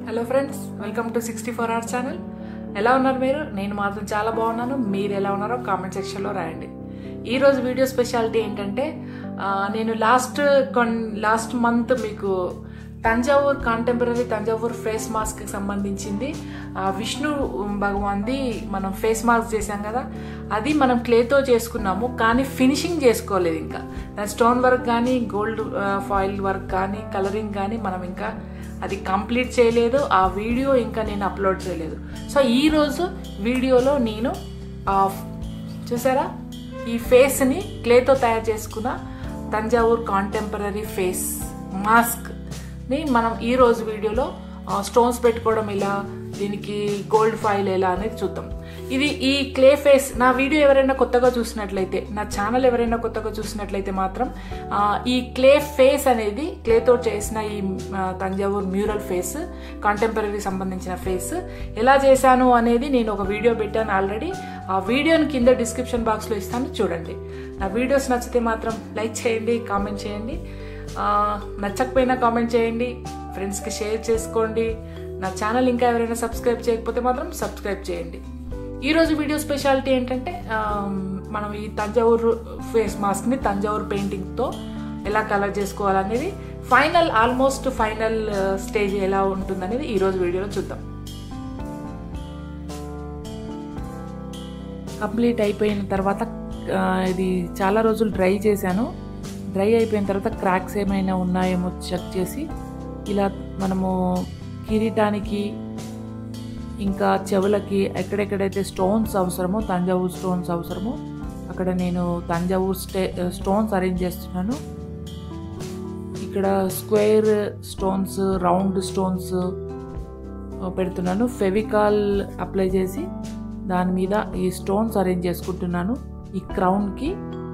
hello friends welcome to sixty four hour channel ఎలా ఉన్నారు మీరు నేను మాత్రం చాలా బాగున్నాను మీరు ఎలా ఉన్నారో కామెంట్ సెక్షన్లో రాయండి ఈరోజు వీడియో స్పెషాలిటీ ఏంటంటే ఆ, నేను లాస్ట్ కొన్ లాస్ట్ మంత్ మీకు తంజావూర్ కాంటెంపరీ తంజావూర్ ఫేస్ మాస్క్కి సంబంధించింది ఆ, విష్ణు భగవాన్ది మనం ఫేస్ మాస్క్ చేసాం కదా అది మనం క్లేతో చేసుకున్నాము కానీ ఫినిషింగ్ చేసుకోలేదు ఇంకా దాని స్టోన్ వర్క్ కానీ గోల్డ్ ఫాయిల్ వర్క్ కానీ కలరింగ్ కానీ మనం ఇంకా అది కంప్లీట్ చేయలేదు ఆ వీడియో ఇంకా నేను అప్లోడ్ చేయలేదు సో ఈరోజు వీడియోలో నేను ఆ చూసారా ఈ ఫేస్ని క్లేతో తయారు చేసుకున్న తంజావూర్ కాంటెంపరీ ఫేస్ మాస్క్ని మనం ఈరోజు వీడియోలో స్టోన్స్ పెట్టుకోవడం ఎలా దీనికి గోల్డ్ ఫైల్ ఎలా అనేది చూద్దాం ఇది ఈ క్లే ఫేస్ నా వీడియో ఎవరైనా కొత్తగా చూసినట్లయితే నా ఛానల్ ఎవరైనా కొత్తగా చూసినట్లయితే మాత్రం ఆ, ఈ క్లే ఫేస్ అనేది క్లేతో చేసిన ఈ ఆ, తంజావూర్ మ్యూరల్ ఫేస్ కాంటెంపరీ సంబంధించిన ఫేస్ ఎలా చేశాను అనేది నేను ఒక వీడియో పెట్టాను ఆల్రెడీ ఆ వీడియోని కింద డిస్క్రిప్షన్ బాక్స్లో ఇస్తాను చూడండి నా వీడియోస్ నచ్చితే మాత్రం లైక్ చేయండి కామెంట్ చేయండి ఆ, నచ్చకపోయినా కామెంట్ చేయండి ఫ్రెండ్స్కి షేర్ చేసుకోండి నా ఛానల్ ఇంకా ఎవరైనా సబ్స్క్రైబ్ చేయకపోతే మాత్రం సబ్స్క్రైబ్ చేయండి ఈరోజు వీడియో స్పెషాలిటీ ఏంటంటే ఆ, మనం ఈ తంజావూర్ ఫేస్ మాస్క్ని తంజావూర్ పెయింటింగ్తో ఎలా కలర్ చేసుకోవాలనేది ఫైనల్ ఆల్మోస్ట్ ఫైనల్ స్టేజ్ ఎలా ఉంటుందనేది ఈరోజు వీడియోలో చూద్దాం కంప్లీట్ అయిపోయిన తర్వాత ఆ, ఇది చాలా రోజులు డ్రై చేశాను డ్రై అయిపోయిన తర్వాత క్రాక్స్ ఏమైనా ఉన్నాయేమో చెక్ చేసి ఇలా మనము కిరీటానికి ఇంకా చెవులకి ఎక్కడెక్కడైతే స్టోన్స్ అవసరమో తంజావూర్ స్టోన్స్ అవసరమో అక్కడ నేను తంజావూర్ స్టే స్టోన్స్ అరేంజ్ చేస్తున్నాను ఇక్కడ స్క్వేర్ స్టోన్స్ రౌండ్ స్టోన్స్ పెడుతున్నాను ఫెవికాల్ అప్లై చేసి దాని మీద ఈ స్టోన్స్ అరేంజ్ చేసుకుంటున్నాను ఈ క్రౌన్కి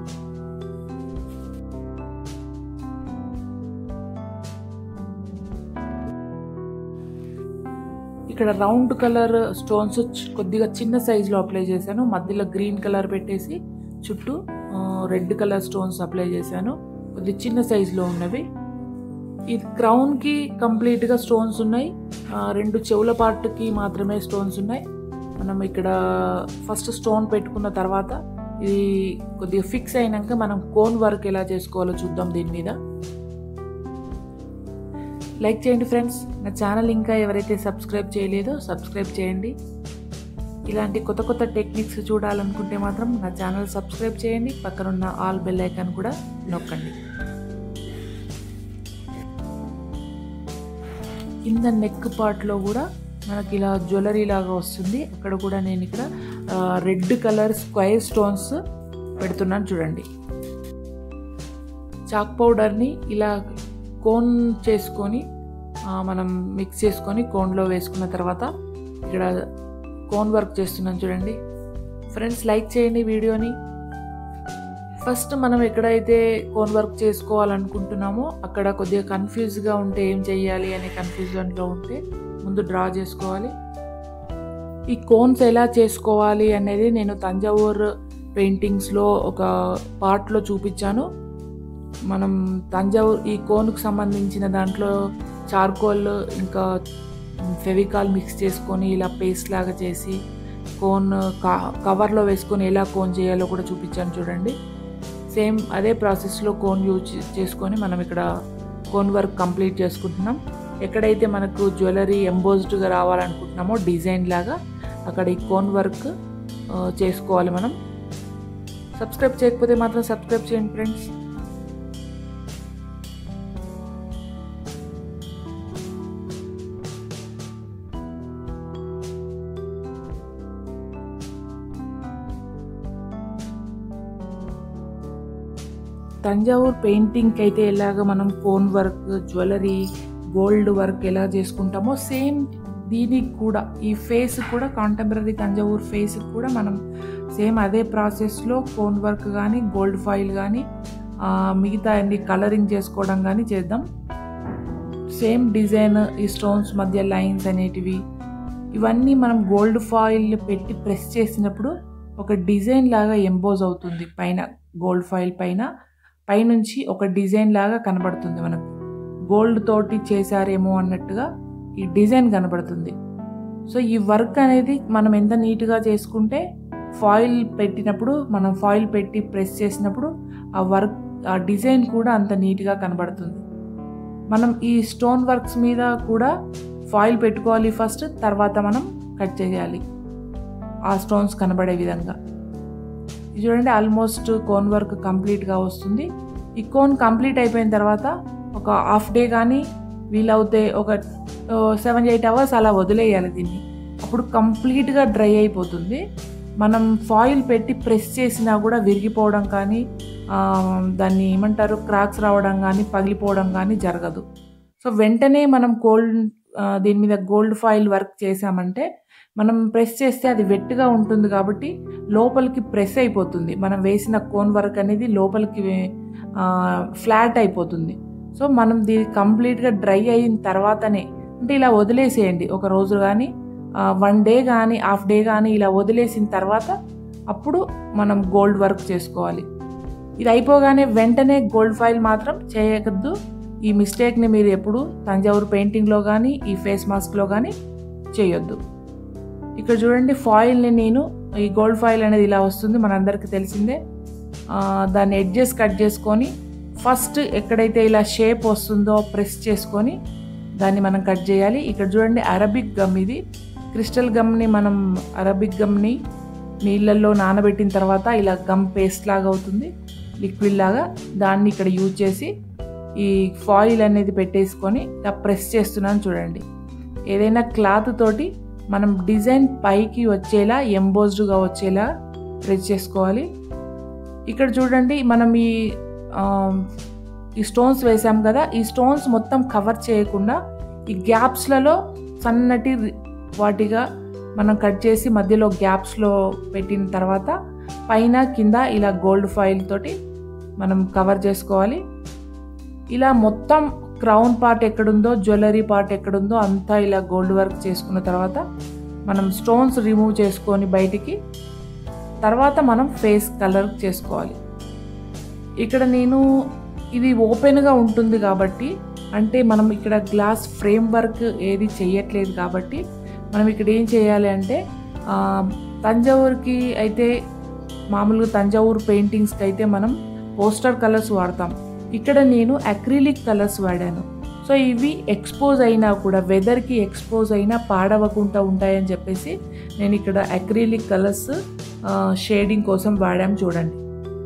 ఇక్కడ రౌండ్ కలర్ స్టోన్స్ చ్- కొద్దిగా చిన్న సైజులో అప్లై చేశాను మధ్యలో గ్రీన్ కలర్ పెట్టేసి చుట్టూ రెడ్ కలర్ స్టోన్స్ అప్లై చేశాను కొద్దిగా చిన్న సైజులో ఉన్నవి ఈ క్రౌన్కి కంప్లీట్గా స్టోన్స్ ఉన్నాయి ఆ, రెండు చెవుల పార్ట్కి మాత్రమే స్టోన్స్ ఉన్నాయి మనం ఇక్కడ ఫస్ట్ స్టోన్ పెట్టుకున్న తర్వాత ఇది కొద్దిగా ఫిక్స్ అయినాక మనం కోన్ వర్క్ ఎలా చేసుకోవాలో చూద్దాం దీని మీద లైక్ చేయండి ఫ్రెండ్స్ నా ఛానల్ ఇంకా ఎవరైతే సబ్స్క్రైబ్ చేయలేదో సబ్స్క్రైబ్ చేయండి ఇలాంటి కొత్త కొత్త టెక్నిక్స్ చూడాలనుకుంటే మాత్రం నా ఛానల్ సబ్స్క్రైబ్ చేయండి పక్కనున్న ఆల్ బెల్ ఐకాన్ కూడా నొక్కండి కింద నెక్ పార్ట్లో కూడా మనకి ఇలా జ్యువెలరీ లాగా వస్తుంది అక్కడ కూడా నేను ఇక్కడ రెడ్ కలర్ స్క్వైర్ స్టోన్స్ పెడుతున్నాను చూడండి చాక్ పౌడర్ని ఇలా కోన్ చేసుకొని ఆ, మనం మిక్స్ చేసుకొని కోన్లో వేసుకున్న తర్వాత ఇక్కడ కోన్ వర్క్ చేస్తున్నాను చూడండి ఫ్రెండ్స్ లైక్ చేయండి వీడియోని ఫస్ట్ మనం ఎక్కడైతే కోన్ వర్క్ చేసుకోవాలనుకుంటున్నామో అక్కడ కొద్దిగా కన్ఫ్యూజ్గా ఉంటే ఏం చెయ్యాలి అనే కన్ఫ్యూజన్లో ఉంటే ముందు డ్రా చేసుకోవాలి ఈ కోన్స్ ఎలా చేసుకోవాలి అనేది నేను తంజావూర్ పెయింటింగ్స్లో ఒక పార్ట్లో చూపించాను మనం తంజావూర్ ఈ కోన్కు సంబంధించిన దాంట్లో చార్కోల్ ఇంకా ఫెవికాల్ మిక్స్ చేసుకొని ఇలా పేస్ట్ లాగా చేసి కోన్ కవర్లో వేసుకొని ఎలా కోన్ చేయాలో కూడా చూపించాను చూడండి సేమ్ అదే ప్రాసెస్లో కోన్ యూజ్ చేసుకొని మనం ఇక్కడ కోన్ వర్క్ కంప్లీట్ చేసుకుంటున్నాం ఎక్కడైతే మనకు జ్యువెలరీ ఎంబోజ్డ్గా రావాలనుకుంటున్నామో డిజైన్ లాగా అక్కడ ఈ కోన్ వర్క్ ఆ, చేసుకోవాలి మనం సబ్స్క్రైబ్ చేయకపోతే మాత్రం సబ్స్క్రైబ్ చేయండి ఫ్రెండ్స్ తంజావూర్ పెయింటింగ్కి అయితే ఎలాగ మనం cone work jewellery gold work ఎలా చేసుకుంటామో సేమ్ దీనికి కూడా ఈ ఫేస్ కూడా కాంటెంపరీ తంజావూర్ ఫేస్ కూడా మనం సేమ్ అదే ప్రాసెస్లో కోన్ వర్క్ కానీ గోల్డ్ ఫాయిల్ కానీ మిగతా అన్ని కలరింగ్ చేసుకోవడం కానీ చేద్దాం సేమ్ డిజైన్ ఈ స్టోన్స్ మధ్య లైన్స్ అనేటివి ఇవన్నీ మనం గోల్డ్ ఫాయిల్ పెట్టి ప్రెస్ చేసినప్పుడు ఒక డిజైన్ లాగా ఎంబోజ్ అవుతుంది పైన గోల్డ్ ఫాయిల్ పైన పైనుంచి ఒక డిజైన్ లాగా కనబడుతుంది మనకు గోల్డ్ తోటి చేశారేమో అన్నట్టుగా ఈ డిజైన్ కనబడుతుంది సో ఈ వర్క్ అనేది మనం ఎంత నీట్గా చేసుకుంటే ఫాయిల్ పెట్టినప్పుడు మనం ఫాయిల్ పెట్టి ప్రెస్ చేసినప్పుడు ఆ వర్క్ ఆ డిజైన్ కూడా అంత నీట్గా కనబడుతుంది మనం ఈ స్టోన్ వర్క్స్ మీద కూడా ఫాయిల్ పెట్టుకోవాలి ఫస్ట్ తర్వాత మనం కట్ చేయాలి ఆ స్టోన్స్ కనబడే విధంగా ఇది చూడండి ఆల్మోస్ట్ కోన్ వర్క్ కంప్లీట్గా వస్తుంది ఈ కోన్ కంప్లీట్ అయిపోయిన తర్వాత ఒక హాఫ్ డే కానీ వీలవుతే ఒక సెవెన్ ఎయిట్ అవర్స్ అలా వదిలేయాలి దీన్ని అప్పుడు కంప్లీట్గా డ్రై అయిపోతుంది మనం ఫాయిల్ పెట్టి ప్రెస్ చేసినా కూడా విరిగిపోవడం కానీ ఆ, దాన్ని ఏమంటారు క్రాక్స్ రావడం కానీ పగిలిపోవడం కానీ జరగదు సో వెంటనే మనం గోల్డ్ దీని మీద గోల్డ్ ఫాయిల్ వర్క్ చేసామంటే మనం ప్రెస్ చేస్తే అది వెట్టుగా ఉంటుంది కాబట్టి లోపలికి ప్రెస్ అయిపోతుంది మనం వేసిన కోన్ వర్క్ అనేది లోపలికి ఫ్లాట్ అయిపోతుంది సో మనం దీన్ని కంప్లీట్గా డ్రై అయిన తర్వాతనే అంటే ఇలా వదిలేసేయండి ఒక రోజు కానీ వన్ డే కానీ హాఫ్ డే కానీ ఇలా వదిలేసిన తర్వాత అప్పుడు మనం గోల్డ్ వర్క్ చేసుకోవాలి ఇది అయిపోగానే వెంటనే గోల్డ్ ఫైల్ మాత్రం చేయకద్దు ఈ మిస్టేక్ని మీరు ఎప్పుడు తంజావూరు పెయింటింగ్లో కానీ ఈ ఫేస్ మాస్క్లో కానీ చేయొద్దు ఇక్కడ చూడండి ఫాయిల్ని నేను ఈ గోల్డ్ ఫాయిల్ అనేది ఇలా వస్తుంది మనందరికీ తెలిసిందే ఆ, దాన్ని ఎడ్జెస్ కట్ చేసుకొని ఫస్ట్ ఎక్కడైతే ఇలా షేప్ వస్తుందో ప్రెస్ చేసుకొని దాన్ని మనం కట్ చేయాలి ఇక్కడ చూడండి అరబిక్ గమ్ ఇది క్రిస్టల్ గమ్ని మనం అరబిక్ గమ్ని నీళ్ళల్లో నానబెట్టిన తర్వాత ఇలా గమ్ పేస్ట్ లాగా అవుతుంది లిక్విడ్ లాగా దాన్ని ఇక్కడ యూజ్ చేసి ఈ ఫాయిల్ అనేది పెట్టేసుకొని ఇలా ప్రెస్ చేస్తున్నాను చూడండి ఏదైనా క్లాత్ తోటి మనం డిజైన్ పైకి వచ్చేలా ఎంబోజ్డ్గా వచ్చేలా ప్రెస్ చేసుకోవాలి ఇక్కడ చూడండి మనం ఈ ఆ, ఈ స్టోన్స్ వేసాం కదా ఈ స్టోన్స్ మొత్తం కవర్ చేయకుండా ఈ గ్యాప్స్లలో సన్నటి రి- వాటిగా మనం కట్ చేసి మధ్యలో గ్యాప్స్లో పెట్టిన తర్వాత పైన కింద ఇలా గోల్డ్ ఫాయిల్ తోటి మనం కవర్ చేసుకోవాలి ఇలా మొత్తం క్రౌన్ పార్ట్ ఎక్కడుందో జ్యువెలరీ పార్ట్ ఎక్కడుందో అంతా ఇలా గోల్డ్ వర్క్ చేసుకున్న తర్వాత మనం స్టోన్స్ రిమూవ్ చేసుకొని బయటికి తర్వాత మనం ఫేస్ కలర్ చేసుకోవాలి ఇక్కడ నేను ఇది ఓపెన్గా ఉంటుంది కాబట్టి అంటే మనం ఇక్కడ గ్లాస్ ఫ్రేమ్ వర్క్ ఏది చేయట్లేదు కాబట్టి మనం ఇక్కడ ఏం చేయాలి అంటే ఆ, తంజావూరుకి అయితే మామూలుగా తంజావూరు పెయింటింగ్స్కి అయితే మనం పోస్టర్ కలర్స్ వాడతాం ఇక్కడ నేను అక్రిలిక్ కలర్స్ వాడాను సో ఇవి ఎక్స్పోజ్ అయినా కూడా వెదర్కి ఎక్స్పోజ్ అయినా పాడవకుండా ఉంటాయని చెప్పేసి నేను ఇక్కడ అక్రిలిక్ కలర్స్ షేడింగ్ కోసం వాడాం చూడండి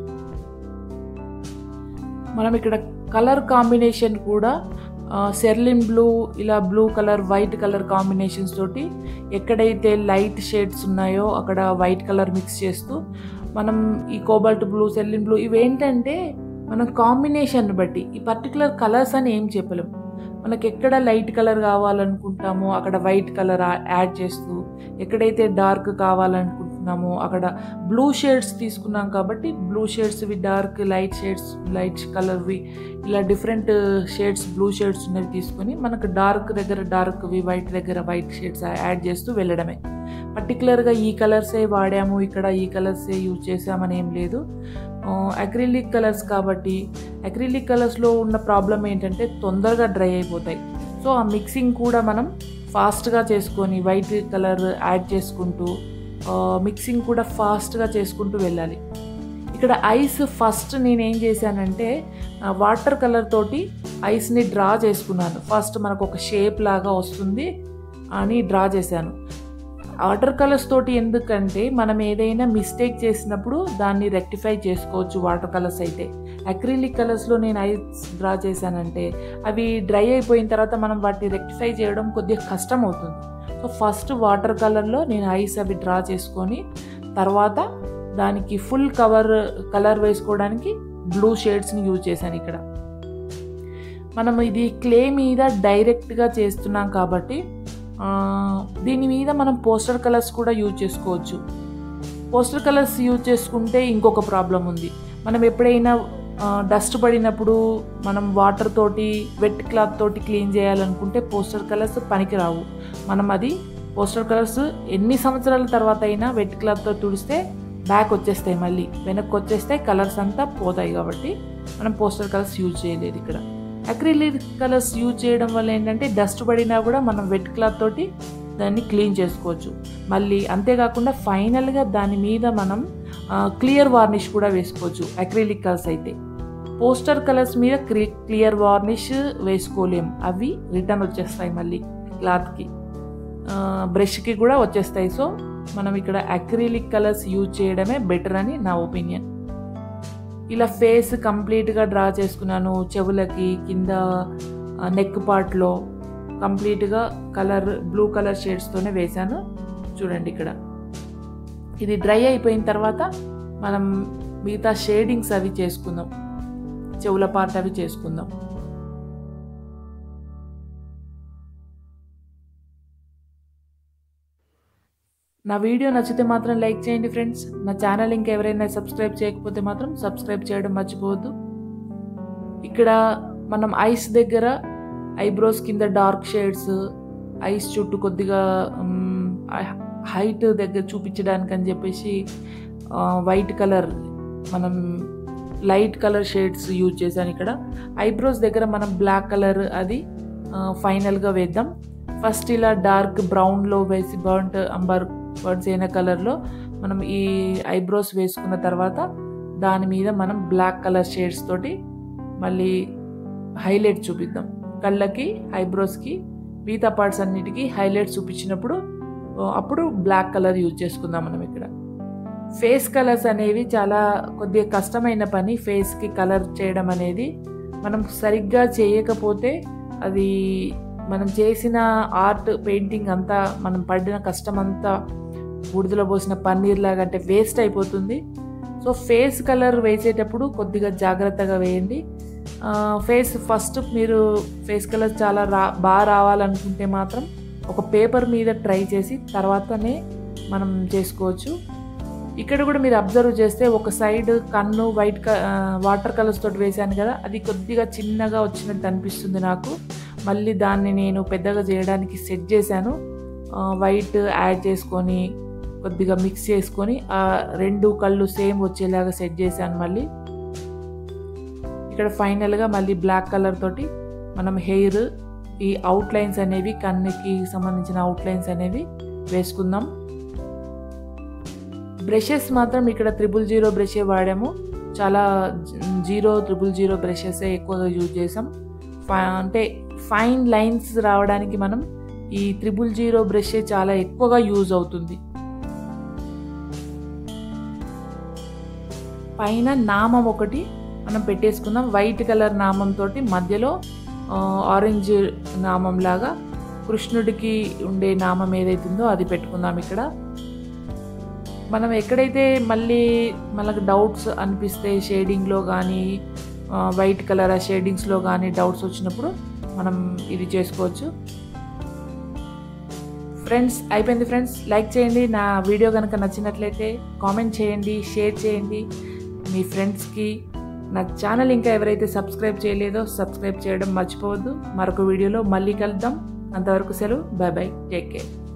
మనం ఇక్కడ కలర్ కాంబినేషన్ కూడా సెర్లిన్ బ్లూ ఇలా blue colour white colour combinations తోటి ఎక్కడైతే లైట్ షేడ్స్ ఉన్నాయో అక్కడ వైట్ కలర్ మిక్స్ చేస్తూ మనం ఈ కోబాల్ట్ బ్లూ సెర్లిన్ బ్లూ ఇవేంటంటే మన కాంబినేషన్ బట్టి ఈ పర్టికులర్ కలర్స్ అని ఏం చెప్పలేం మనకి ఎక్కడ లైట్ కలర్ కావాలనుకుంటామో అక్కడ వైట్ కలర్ యాడ్ చేస్తూ ఎక్కడైతే డార్క్ కావాలనుకుంటున్నామో అక్కడ బ్లూ షేడ్స్ తీసుకున్నాం కాబట్టి బ్లూ షేడ్స్వి డార్క్ లైట్ షేడ్స్ లైట్ కలర్వి ఇలా డిఫరెంట్ షేడ్స్ బ్లూ షేడ్స్ ఉన్నవి తీసుకొని మనకు డార్క్ దగ్గర డార్క్వి వైట్ దగ్గర వైట్ షేడ్స్ యాడ్ చేస్తూ వెళ్ళడమే పర్టికులర్గా ఈ కలర్సే వాడాము ఇక్కడ ఈ కలర్సే యూజ్ చేసామని ఏం లేదు అక్రిలిక్ కలర్స్ కాబట్టి అక్రిలిక్ కలర్స్లో ఉన్న ప్రాబ్లం ఏంటంటే తొందరగా డ్రై అయిపోతాయి సో ఆ మిక్సింగ్ కూడా మనం ఫాస్ట్గా చేసుకొని వైట్ కలర్ యాడ్ చేసుకుంటూ మిక్సింగ్ కూడా ఫాస్ట్గా చేసుకుంటూ వెళ్ళాలి ఇక్కడ ఐస్ ఫస్ట్ నేను ఏం చేశానంటే వాటర్ కలర్ తోటి ఐస్ని డ్రా చేసుకున్నాను ఫస్ట్ మనకు ఒక షేప్ లాగా వస్తుంది అని డ్రా చేశాను వాటర్ కలర్స్ తోటి ఎందుకంటే మనం ఏదైనా మిస్టేక్ చేసినప్పుడు దాన్ని రెక్టిఫై చేసుకోవచ్చు వాటర్ కలర్స్ అయితే అక్రిలిక్ కలర్స్లో నేను ఐస్ డ్రా చేశానంటే అవి డ్రై అయిపోయిన తర్వాత మనం వాటిని రెక్టిఫై చేయడం కొద్దిగా కష్టం అవుతుంది సో ఫస్ట్ వాటర్ కలర్లో నేను ఐస్ అవి డ్రా చేసుకొని తర్వాత దానికి ఫుల్ కవర్ కలర్ వేసుకోవడానికి బ్లూ షేడ్స్ని యూజ్ చేశాను ఇక్కడ మనం ఇది క్లే మీద డైరెక్ట్గా చేస్తున్నాం కాబట్టి ఆ, దీని మీద మనం పోస్టర్ కలర్స్ కూడా యూజ్ చేసుకోవచ్చు పోస్టర్ కలర్స్ యూజ్ చేసుకుంటే ఇంకొక ప్రాబ్లం ఉంది మనం ఎప్పుడైనా డస్ట్ పడినప్పుడు మనం వాటర్ తోటి వెట్ క్లాత్ తోటి క్లీన్ చేయాలనుకుంటే పోస్టర్ కలర్స్ పనికిరావు మనం అది పోస్టర్ కలర్స్ ఎన్ని సంవత్సరాల తర్వాత అయినా వెట్ క్లాత్తో తుడిస్తే బ్యాక్ వచ్చేస్తాయి మళ్ళీ వెనక్కి వచ్చేస్తే కలర్స్ అంతా పోతాయి కాబట్టి మనం పోస్టర్ కలర్స్ యూజ్ చేయలేదు ఇక్కడ అక్రిలిక్ కలర్స్ యూజ్ చేయడం వల్ల ఏంటంటే డస్ట్ పడినా కూడా మనం వెట్ క్లాత్ తోటి దాన్ని క్లీన్ చేసుకోవచ్చు మళ్ళీ అంతేకాకుండా ఫైనల్గా దాని మీద మనం క్లియర్ వార్నిష్ కూడా వేసుకోవచ్చు అక్రిలిక్ కలర్స్ అయితే పోస్టర్ కలర్స్ మీద క్లియర్ వార్నిష్ వేసుకోలేం అవి రిటర్న్ వచ్చేస్తాయి మళ్ళీ క్లాత్కి బ్రష్కి కూడా వచ్చేస్తాయి సో మనం ఇక్కడ అక్రిలిక్ కలర్స్ యూజ్ చేయడమే బెటర్ అని నా ఒపీనియన్ ఇలా ఫేస్ కంప్లీట్గా డ్రా చేసుకున్నాను చెవులకి కింద నెక్ పార్ట్లో కంప్లీట్గా కలర్ బ్లూ కలర్ షేడ్స్తోనే వేశాను చూడండి ఇక్కడ ఇది డ్రై అయిపోయిన తర్వాత మనం మిగతా షేడింగ్స్ అవి చేసుకుందాం చెవుల పార్ట్ అవి చేసుకుందాం నా వీడియో నచ్చితే మాత్రం లైక్ చేయండి ఫ్రెండ్స్ నా ఛానల్ ఇంకా ఎవరైనా సబ్స్క్రైబ్ చేయకపోతే మాత్రం సబ్స్క్రైబ్ చేయడం మర్చిపోవద్దు ఇక్కడ మనం ఐస్ దగ్గర ఐబ్రోస్ కింద డార్క్ షేడ్స్ ఐస్ చుట్టూ కొద్దిగా హైట్ దగ్గర చూపించడానికి అని చెప్పేసి వైట్ కలర్ మనం లైట్ కలర్ షేడ్స్ యూజ్ చేశాను ఇక్కడ ఐబ్రోస్ దగ్గర మనం బ్లాక్ కలర్ అది ఫైనల్గా వేద్దాం ఫస్ట్ ఇలా డార్క్ బ్రౌన్లో వేసి బర్ంట్ అంబర్ బర్డ్స్ అయిన కలర్లో మనం ఈ ఐబ్రోస్ వేసుకున్న తర్వాత దాని మీద మనం బ్లాక్ కలర్ షేడ్స్ తోటి మళ్ళీ హైలైట్ చూపిద్దాం కళ్ళకి ఐబ్రోస్కి మిగతా పార్ట్స్ అన్నిటికీ హైలైట్ చూపించినప్పుడు అప్పుడు బ్లాక్ కలర్ యూజ్ చేసుకుందాం మనం ఇక్కడ ఫేస్ కలర్స్ అనేవి చాలా కొద్దిగా కష్టమైన పని ఫేస్కి కలర్ చేయడం అనేది మనం సరిగ్గా చేయకపోతే అది మనం చేసిన ఆర్ట్ పెయింటింగ్ అంతా మనం పడిన కష్టం అంతా బూడిదలో పోసిన పన్నీర్ లాగా అంటే వేస్ట్ అయిపోతుంది సో ఫేస్ కలర్ వేసేటప్పుడు కొద్దిగా జాగ్రత్తగా వేయండి ఫేస్ ఫస్ట్ మీరు ఫేస్ కలర్ చాలా రా బాగా రావాలనుకుంటే మాత్రం ఒక పేపర్ మీద ట్రై చేసి తర్వాతనే మనం చేసుకోవచ్చు ఇక్కడ కూడా మీరు అబ్జర్వ్ చేస్తే ఒక సైడ్ కన్ను వైట్ వాటర్ కలర్స్ తోటి వేశాను కదా అది కొద్దిగా చిన్నగా వచ్చినట్టు అనిపిస్తుంది నాకు మళ్ళీ దాన్ని నేను పెద్దగా చేయడానికి సెట్ చేశాను వైట్ యాడ్ చేసుకొని కొద్దిగా మిక్స్ చేసుకొని ఆ రెండు కళ్ళు సేమ్ వచ్చేలాగా సెట్ చేశాను మళ్ళీ ఇక్కడ ఫైనల్గా మళ్ళీ బ్లాక్ కలర్ తోటి మనం హెయిర్ ఈ అవుట్లైన్స్ అనేవి కన్నుకి సంబంధించిన అవుట్లైన్స్ అనేవి వేసుకుందాం బ్రషెస్ మాత్రం ఇక్కడ త్రిబుల్ జీరో బ్రషే వాడాము చాలా జీరో త్రిబుల్ జీరో బ్రషెస్ ఎక్కువగా యూజ్ చేసాం అంటే ఫైన్ లైన్స్ రావడానికి మనం ఈ త్రిబుల్ జీరో బ్రష్ చాలా ఎక్కువగా యూజ్ అవుతుంది పైన నామం ఒకటి మనం పెట్టేసుకుందాం వైట్ కలర్ నామం తోటి మధ్యలో ఆరెంజ్ నామం లాగా కృష్ణుడికి ఉండే నామం ఏదైతుందో అది పెట్టుకుందాం ఇక్కడ మనం ఎక్కడైతే మళ్ళీ మనకు డౌట్స్ అనిపిస్తే షేడింగ్లో కానీ వైట్ కలర్ ఆ షేడింగ్స్లో కానీ డౌట్స్ వచ్చినప్పుడు మనం ఇది చేసుకోవచ్చు ఫ్రెండ్స్ అయిపోయింది ఫ్రెండ్స్ లైక్ చేయండి నా వీడియో కనుక నచ్చినట్లయితే కామెంట్ చేయండి షేర్ చేయండి మీ ఫ్రెండ్స్కి నా ఛానల్ ఇంకా ఎవరైతే సబ్స్క్రైబ్ చేయలేదో సబ్స్క్రైబ్ చేయడం మర్చిపోవద్దు మరొక వీడియోలో మళ్ళీ కలుద్దాం అంతవరకు సెలవు బాయ్ బాయ్ టేక్ కేర్